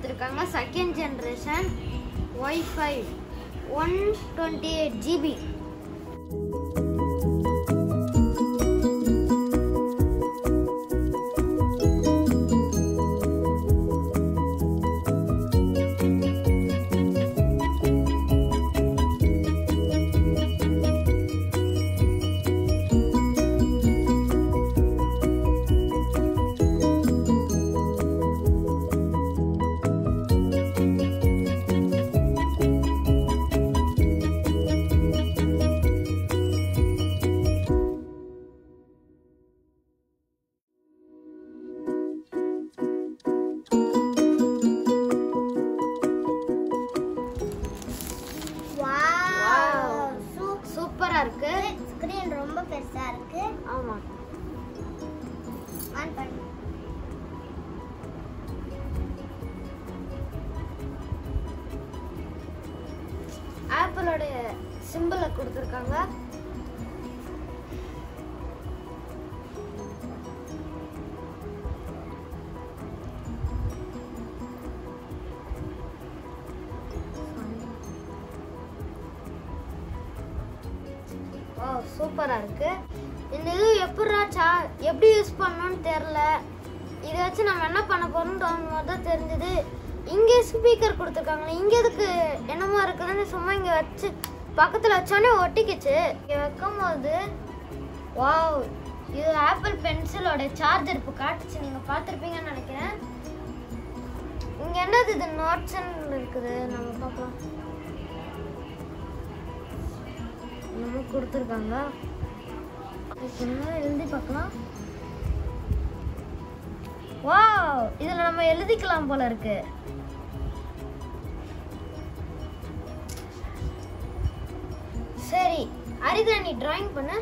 கொடுத்துருக்காங்க second generation wifi one twenty eight GB wow சூப்பரா இருக்கு ஸ்கிரீன் ரொம்ப பெருசா இருக்கு ஆமா ஆன் பண்ணு ஆப்பிளோட சிம்பிளை கொடுத்துருக்காங்க ஓ சூப்பரா இருக்கு இந்த இது எப்படா சா எப்படி யூஸ் பண்ணணும்னு தெரில இதை வச்சு நம்ம என்ன பண்ண போறோம்னு தோணும் தான் தெரிஞ்சது இங்கே ஸ்பீக்கர் கொடுத்துருக்காங்களே இங்கே எதுக்கு என்னமோ இருக்குதுன்னு சும்மா இங்கே வச்சு பக்கத்தில் வச்சோடனே ஒட்டிக்கிச்சு இங்கே வைக்கும் போது வாவ் இது ஆப்பிள் பென்சிலோட சார்ஜர் இப்போ காட்டுச்சு நீங்கள் பார்த்துருப்பீங்கன்னு நினைக்கிறேன் இங்கே என்னது இது நோட்ஸ்ன்னு இருக்குது நம்ம பார்க்கலாம் நம்ம கொடுத்துருக்காங்க இப்போ நம்ம எழுதி பார்க்கலாம் வாவ் இதில் நம்ம எழுதிக்கலாம் போல இருக்கு சரி அரிதா நீ டிராயிங் பண்ணு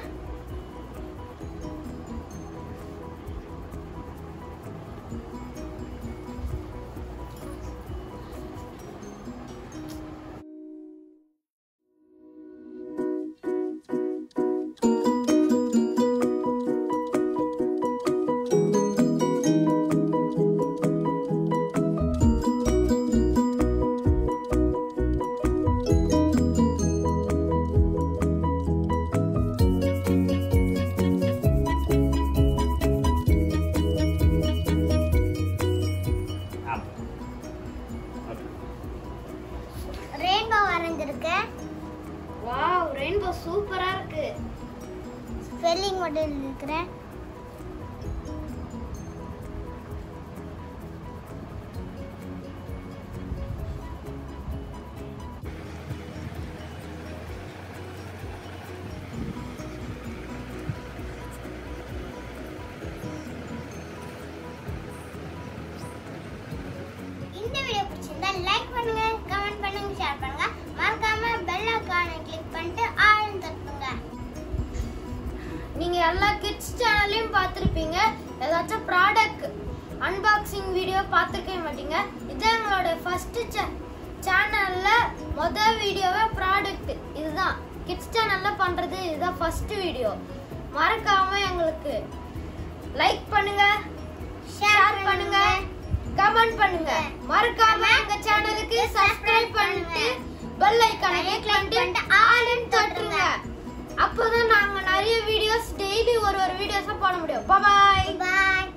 ரெயின்போ வரைஞ்சிருக்கேன் வாவ் ரெயின்போ சூப்பரா இருக்கு ஸ்பெல்லிங் மட்டும் இருக்கிறேன் இந்த வீடியோ பிடிச்சிருந்தா லைக் பண்ணுங்க கமெண்ட் பண்ணுங்க ஷேர் பண்ணுங்க மறக்காம பெல் ஐகானை கிளிக் பண்ணிட்டு ஆல் தட்டுங்க நீங்க எல்லா கிட்ஸ் சேனல்லையும் பார்த்துருப்பீங்க ஏதாச்சும் ப்ராடக்ட் அன்பாக்சிங் வீடியோ பார்த்துருக்கவே மாட்டீங்க இது எங்களோட ஃபர்ஸ்ட் சேனல்ல மொதல் வீடியோவே ப்ராடக்ட் இதுதான் கிட்ஸ் சேனல்ல பண்றது இதுதான் ஃபர்ஸ்ட் வீடியோ மறக்காம எங்களுக்கு லைக் பண்ணுங்க ஷேர் பண்ணுங்க கமெண்ட் பண்ணுங்க மறக்காம எங்க சேனலுக்கு சப்ஸ்கிரைப் பண்ணிட்டு பெல் ஐகானை கிளிக் பண்ணிட்டு ஆல்னு தொட்டுருங்க அப்போதான் நாங்க நிறைய வீடியோஸ் டெய்லி ஒரு ஒரு வீடியோஸா போட முடியும் பாய் பாய்